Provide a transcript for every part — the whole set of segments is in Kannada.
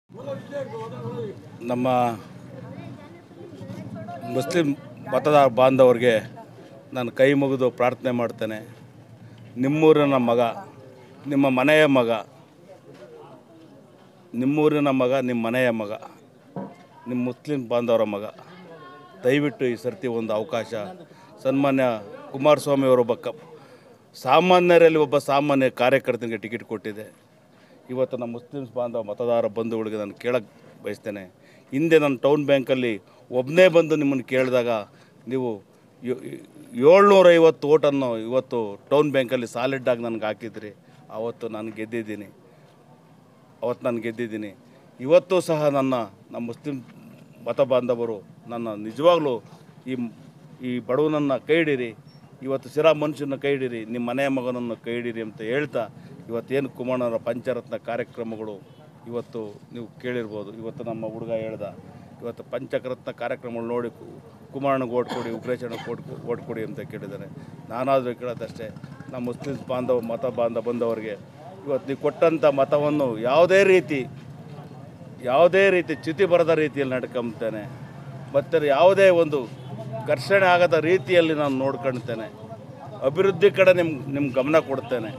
ನಮ್ಮ ಮುಸ್ಲಿಂ ಮತದಾರ ಬಾಂಧವರಿಗೆ ನಾನು ಕೈ ಮುಗಿದು ಪ್ರಾರ್ಥನೆ ಮಾಡ್ತೇನೆ ನಿಮ್ಮೂರಿನ ಮಗ ನಿಮ್ಮ ಮನೆಯ ಮಗ ನಿಮ್ಮೂರಿನ ಮಗ ನಿಮ್ಮ ಮನೆಯ ಮಗ ನಿಮ್ಮ ಮುಸ್ಲಿಂ ಬಾಂಧವರ ಮಗ ದಯವಿಟ್ಟು ಈ ಸರ್ತಿ ಒಂದು ಅವಕಾಶ ಸನ್ಮಾನ್ಯ ಕುಮಾರಸ್ವಾಮಿ ಅವರೊಬ್ಬ ಕ ಸಾಮಾನ್ಯರಲ್ಲಿ ಒಬ್ಬ ಸಾಮಾನ್ಯ ಕಾರ್ಯಕರ್ತನಿಗೆ ಟಿಕೆಟ್ ಕೊಟ್ಟಿದೆ ಇವತ್ತು ನಮ್ಮ ಮುಸ್ಲಿಮ್ಸ್ ಬಾಂಧವ ಮತದಾರ ಬಂಧುಗಳಿಗೆ ನಾನು ಕೇಳಕ್ಕೆ ಬಯಸ್ತೇನೆ ಹಿಂದೆ ನಾನು ಟೌನ್ ಬ್ಯಾಂಕಲ್ಲಿ ಒಬ್ಬನೇ ಬಂದು ನಿಮ್ಮನ್ನು ಕೇಳಿದಾಗ ನೀವು ಏಳ್ನೂರೈವತ್ತು ಓಟನ್ನು ಇವತ್ತು ಟೌನ್ ಬ್ಯಾಂಕಲ್ಲಿ ಸಾಲಿಡ್ಡಾಗಿ ನನಗೆ ಹಾಕಿದ್ರಿ ಆವತ್ತು ನಾನು ಗೆದ್ದಿದ್ದೀನಿ ಅವತ್ತು ನಾನು ಗೆದ್ದಿದ್ದೀನಿ ಇವತ್ತು ಸಹ ನನ್ನ ನಮ್ಮ ಮುಸ್ಲಿಂ ಮತ ಬಾಂಧವರು ನನ್ನ ನಿಜವಾಗ್ಲೂ ಈ ಈ ಬಡವನನ್ನು ಕೈ ಹಿಡೀರಿ ಇವತ್ತು ಸಿರಾ ಮನುಷ್ಯನ ಕೈ ಹಿಡೀರಿ ನಿಮ್ಮ ಮನೆಯ ಮಗನನ್ನು ಕೈ ಹಿಡೀರಿ ಅಂತ ಹೇಳ್ತಾ ಇವತ್ತೇನು ಕುಮಾರನವರ ಪಂಚರತ್ನ ಕಾರ್ಯಕ್ರಮಗಳು ಇವತ್ತು ನೀವು ಕೇಳಿರ್ಬೋದು ಇವತ್ತು ನಮ್ಮ ಹುಡುಗ ಹೇಳ್ದ ಇವತ್ತು ಪಂಚರತ್ನ ಕಾರ್ಯಕ್ರಮಗಳು ನೋಡಿ ಕು- ಕುಮಾರನಿಗೆ ಓಟ್ ಕೊಡಿ ಉಗ್ರೇಶನಿಗೆ ಓಟ್ ಓಟ್ ಕೊಡಿ ಅಂತ ಕೇಳಿದ್ದಾರೆ ನಾನಾದರೂ ಕೇಳೋದಷ್ಟೇ ನಮ್ಮ ಮುಸ್ಲಿಂ ಬಾಂಧವ ಮತ ಬಾಂಧವ ಬಂದವರಿಗೆ ಇವತ್ತು ನೀವು ಕೊಟ್ಟಂಥ ಮತವನ್ನು ಯಾವುದೇ ರೀತಿ ಯಾವುದೇ ರೀತಿ ಚ್ಯುತಿ ಬರದ ರೀತಿಯಲ್ಲಿ ನಡ್ಕೊಂತೇನೆ ಮತ್ತು ಯಾವುದೇ ಒಂದು ಘರ್ಷಣೆ ಆಗದ ರೀತಿಯಲ್ಲಿ ನಾನು ನೋಡ್ಕೊಳ್ತೇನೆ ಅಭಿವೃದ್ಧಿ ಕಡೆ ನಿಮ್ಮ ನಿಮ್ಮ ಗಮನ ಕೊಡ್ತೇನೆ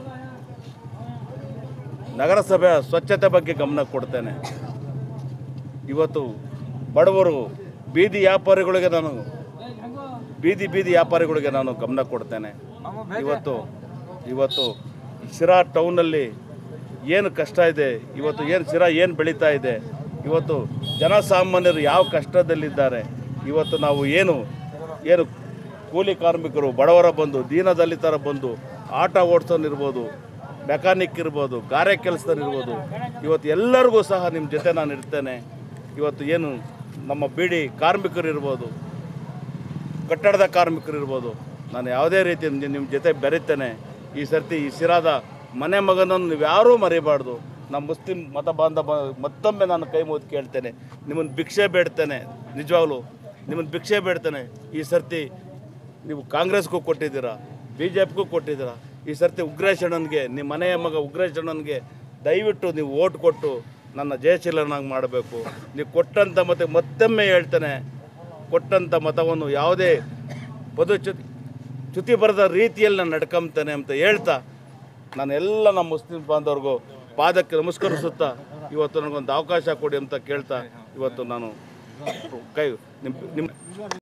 ನಗರಸಭೆ ಸ್ವಚ್ಛತೆ ಬಗ್ಗೆ ಗಮನ ಕೊಡ್ತೇನೆ ಇವತ್ತು ಬಡವರು ಬೀದಿ ವ್ಯಾಪಾರಿಗಳಿಗೆ ನಾನು ಬೀದಿ ಬೀದಿ ವ್ಯಾಪಾರಿಗಳಿಗೆ ನಾನು ಗಮನ ಕೊಡ್ತೇನೆ ಇವತ್ತು ಇವತ್ತು ಸಿರಾ ಟೌನಲ್ಲಿ ಏನು ಕಷ್ಟ ಇದೆ ಇವತ್ತು ಏನು ಸಿರಾ ಏನು ಬೆಳೀತಾ ಇದೆ ಇವತ್ತು ಜನಸಾಮಾನ್ಯರು ಯಾವ ಕಷ್ಟದಲ್ಲಿದ್ದಾರೆ ಇವತ್ತು ನಾವು ಏನು ಏನು ಕೂಲಿ ಕಾರ್ಮಿಕರು ಬಡವರ ಬಂದು ದೀನದಲಿತರ ಬಂದು ಆಟ ಓಡಿಸೋನಿರ್ಬೋದು ಮೆಕ್ಯಾನಿಕ್ ಇರ್ಬೋದು ಗಾರೆ ಕೆಲಸದಲ್ಲಿರ್ಬೋದು ಇವತ್ತು ಎಲ್ಲರಿಗೂ ಸಹ ನಿಮ್ಮ ಜೊತೆ ನಾನು ಇರ್ತೇನೆ ಇವತ್ತು ಏನು ನಮ್ಮ ಬೀಡಿ ಕಾರ್ಮಿಕರು ಇರ್ಬೋದು ಕಟ್ಟಡದ ಕಾರ್ಮಿಕರು ಇರ್ಬೋದು ನಾನು ಯಾವುದೇ ರೀತಿ ನಿಮ್- ನಿಮ್ಮ ಜೊತೆ ಬೆರೀತೇನೆ ಈ ಸರ್ತಿ ಈ ಸಿರಾದ ಮನೆ ಮಗನನ್ನು ನೀವು ಯಾರೂ ಮರಿಬಾರ್ದು ನಮ್ಮ ಮುಸ್ಲಿಂ ಮತ ಬಾಂಧವ ಮತ್ತೊಮ್ಮೆ ನಾನು ಕೈ ಮುಗಿದು ಕೇಳ್ತೇನೆ ನಿಮ್ಮನ್ನು ಭಿಕ್ಷೆ ಬೇಡ್ತೇನೆ ನಿಜವಾಗ್ಲೂ ನಿಮ್ಮನ್ನು ಭಿಕ್ಷೆ ಬೇಡ್ತೇನೆ ಈ ಸರ್ತಿ ನೀವು ಕಾಂಗ್ರೆಸ್ಗೂ ಕೊಟ್ಟಿದ್ದೀರಾ ಬಿ ಜೆ ಪಿಗೂ ಕೊಟ್ಟಿದ್ದೀರಾ ಈ ಸರ್ತಿ ಉಗ್ರೇಶಣ್ಣನಿಗೆ ನಿಮ್ಮ ಮನೆಯ ಮಗ ಉಗ್ರೇಶಣ್ಣನಿಗೆ ದಯವಿಟ್ಟು ನೀವು ಓಟ್ ಕೊಟ್ಟು ನನ್ನ ಜಯಶೀಲನಾಗಿ ಮಾಡಬೇಕು ನೀವು ಕೊಟ್ಟಂಥ ಮತ್ತೆ ಮತ್ತೊಮ್ಮೆ ಹೇಳ್ತೇನೆ ಕೊಟ್ಟಂಥ ಮತವನ್ನು ಯಾವುದೇ ಪದು ಚ್ಯುತಿ ಚ್ಯುತಿ ಬರದ ರೀತಿಯಲ್ಲಿ ನಾನು ನಡ್ಕೊಂತೇನೆ ಅಂತ ಹೇಳ್ತಾ ನಾನು ಎಲ್ಲ ನಮ್ಮ ಮುಸ್ಲಿಂ ಬಾಂಧವ್ರಿಗೂ ಪಾದಕ್ಕೆ ನಮಸ್ಕರಿಸುತ್ತಾ ಇವತ್ತು ನನಗೊಂದು ಅವಕಾಶ ಕೊಡಿ ಅಂತ ಕೇಳ್ತಾ ಇವತ್ತು ನಾನು ಕೈ ನಿಮ್ಮ ನಿಮ್ಮ